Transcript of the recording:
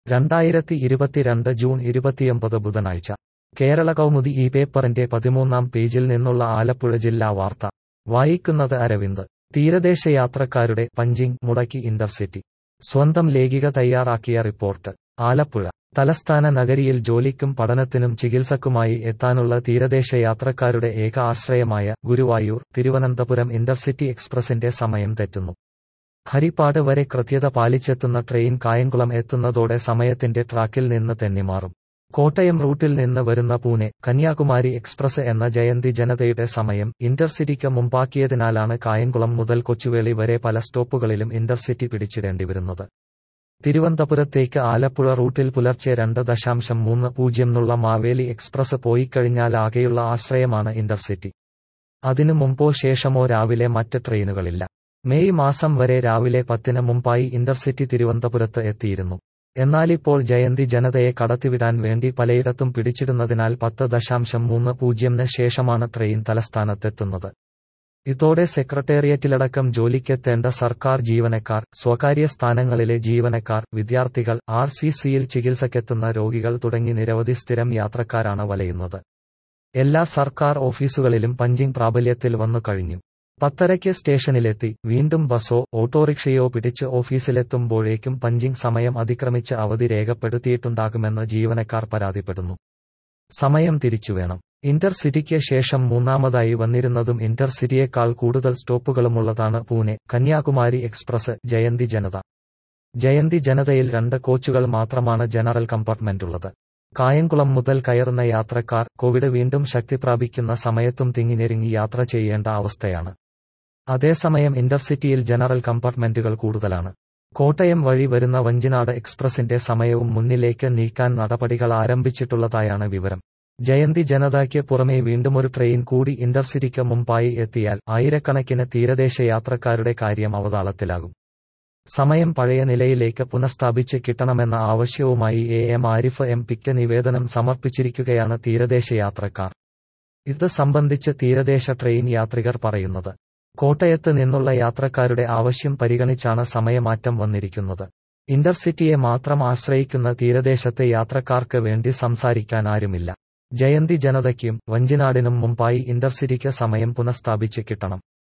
രണ്ടായിരത്തി ഇരുപത്തിരണ്ട് ജൂൺ ഇരുപത്തിയൊമ്പത് ബുധനാഴ്ച കേരള കൗമുദി ഈ പേപ്പറിന്റെ പതിമൂന്നാം പേജിൽ നിന്നുള്ള ആലപ്പുഴ ജില്ലാ വാർത്ത വായിക്കുന്നത് അരവിന്ദ് തീരദേശ യാത്രക്കാരുടെ പഞ്ചിങ് മുടക്കി ഇന്റർസിറ്റി സ്വന്തം ലേഖിക തയ്യാറാക്കിയ റിപ്പോർട്ട് ആലപ്പുഴ തലസ്ഥാന നഗരിയിൽ ജോലിക്കും പഠനത്തിനും ചികിത്സക്കുമായി എത്താനുള്ള തീരദേശ യാത്രക്കാരുടെ ഏക ആശ്രയമായ ഗുരുവായൂർ തിരുവനന്തപുരം ഇന്റർസിറ്റി എക്സ്പ്രസിന്റെ സമയം തെറ്റുന്നു ഹരിപ്പാട് വരെ കൃത്യത പാലിച്ചെത്തുന്ന ട്രെയിൻ കായംകുളം എത്തുന്നതോടെ സമയത്തിന്റെ ട്രാക്കിൽ നിന്ന് തെന്നിമാറും കോട്ടയം റൂട്ടിൽ നിന്ന് വരുന്ന പൂനെ കന്യാകുമാരി എക്സ്പ്രസ് എന്ന ജയന്തി ജനതയുടെ സമയം ഇന്റർസിറ്റിക്ക് മുമ്പാക്കിയതിനാലാണ് കായംകുളം മുതൽ കൊച്ചുവേളി വരെ പല സ്റ്റോപ്പുകളിലും ഇന്റർസിറ്റി പിടിച്ചിടേണ്ടിവരുന്നത് തിരുവനന്തപുരത്തേക്ക് ആലപ്പുഴ റൂട്ടിൽ പുലർച്ചെ രണ്ട് ദശാംശം മൂന്ന് പൂജ്യം നുള്ള മാവേലി എക്സ്പ്രസ് പോയിക്കഴിഞ്ഞാൽ ആകെയുള്ള ആശ്രയമാണ് ഇന്റർസിറ്റി അതിനു മുമ്പോ ശേഷമോ രാവിലെ മറ്റ് ട്രെയിനുകളില്ല മെയ് മാസം വരെ രാവിലെ പത്തിന് മുമ്പായി ഇന്റർസിറ്റി തിരുവനന്തപുരത്ത് എത്തിയിരുന്നു എന്നാലിപ്പോൾ ജയന്തി ജനതയെ കടത്തിവിടാൻ വേണ്ടി പലയിടത്തും പിടിച്ചിടുന്നതിനാൽ പത്ത് ദശാംശം മൂന്ന് പൂജ്യംന് ശേഷമാണ് ട്രെയിൻ തലസ്ഥാനത്തെത്തുന്നത് ഇതോടെ സെക്രട്ടേറിയറ്റിലടക്കം ജോലിക്കെത്തേണ്ട സർക്കാർ ജീവനക്കാർ സ്വകാര്യ സ്ഥാനങ്ങളിലെ ജീവനക്കാർ വിദ്യാർത്ഥികൾ ആർ സി സിയിൽ ചികിത്സക്കെത്തുന്ന രോഗികൾ തുടങ്ങി നിരവധി സ്ഥിരം യാത്രക്കാരാണ് വലയുന്നത് എല്ലാ സർക്കാർ ഓഫീസുകളിലും പഞ്ചിങ് പ്രാബല്യത്തിൽ വന്നു കഴിഞ്ഞു പത്തരയ്ക്ക് സ്റ്റേഷനിലെത്തി വീണ്ടും ബസ്സോ ഓട്ടോറിക്ഷയോ പിടിച്ച് ഓഫീസിലെത്തുമ്പോഴേക്കും പഞ്ചിങ് സമയം അതിക്രമിച്ച് അവധി രേഖപ്പെടുത്തിയിട്ടുണ്ടാകുമെന്ന് ജീവനക്കാർ പരാതിപ്പെടുന്നു സമയം തിരിച്ചുവേണം ഇന്റർസിറ്റിക്ക് ശേഷം മൂന്നാമതായി വന്നിരുന്നതും ഇന്റർസിറ്റിയേക്കാൾ കൂടുതൽ സ്റ്റോപ്പുകളുമുള്ളതാണ് പൂനെ കന്യാകുമാരി എക്സ്പ്രസ് ജയന്തി ജനത ജയന്തി ജനതയിൽ രണ്ട് കോച്ചുകൾ മാത്രമാണ് ജനറൽ കമ്പാർട്ട്മെന്റുള്ളത് കായംകുളം മുതൽ കയറുന്ന യാത്രക്കാർ കോവിഡ് വീണ്ടും ശക്തി പ്രാപിക്കുന്ന സമയത്തും തിങ്ങിനെരുങ്ങി യാത്ര ചെയ്യേണ്ട അവസ്ഥയാണ് അതേസമയം ഇന്റർസിറ്റിയിൽ ജനറൽ കമ്പാർട്ട്മെന്റുകൾ കൂടുതലാണ് കോട്ടയം വഴി വരുന്ന വഞ്ചിനാട് എക്സ്പ്രസിന്റെ സമയവും മുന്നിലേക്ക് നീക്കാൻ നടപടികൾ ആരംഭിച്ചിട്ടുള്ളതായാണ് വിവരം ജയന്തി ജനതയ്ക്ക് പുറമെ വീണ്ടുമൊരു ട്രെയിൻ കൂടി ഇന്റർസിറ്റിക്ക് മുമ്പായി എത്തിയാൽ ആയിരക്കണക്കിന് തീരദേശ യാത്രക്കാരുടെ കാര്യം അവതാളത്തിലാകും സമയം പഴയ നിലയിലേക്ക് പുനഃസ്ഥാപിച്ച് കിട്ടണമെന്ന ആവശ്യവുമായി എ എം ആരിഫ് എം പിക്ക് നിവേദനം സമർപ്പിച്ചിരിക്കുകയാണ് തീരദേശ യാത്രക്കാർ ഇത് സംബന്ധിച്ച് തീരദേശ ട്രെയിൻ യാത്രികർ പറയുന്നത് കോട്ടയത്ത് നിന്നുള്ള യാത്രക്കാരുടെ ആവശ്യം പരിഗണിച്ചാണ് സമയമാറ്റം വന്നിരിക്കുന്നത് ഇന്റർസിറ്റിയെ മാത്രം ആശ്രയിക്കുന്ന തീരദേശത്തെ യാത്രക്കാർക്ക് വേണ്ടി സംസാരിക്കാൻ ആരുമില്ല ജയന്തി ജനതയ്ക്കും വഞ്ചിനാടിനും മുമ്പായി ഇന്റർസിറ്റിക്ക് സമയം പുനഃസ്ഥാപിച്ച് കിട്ടണം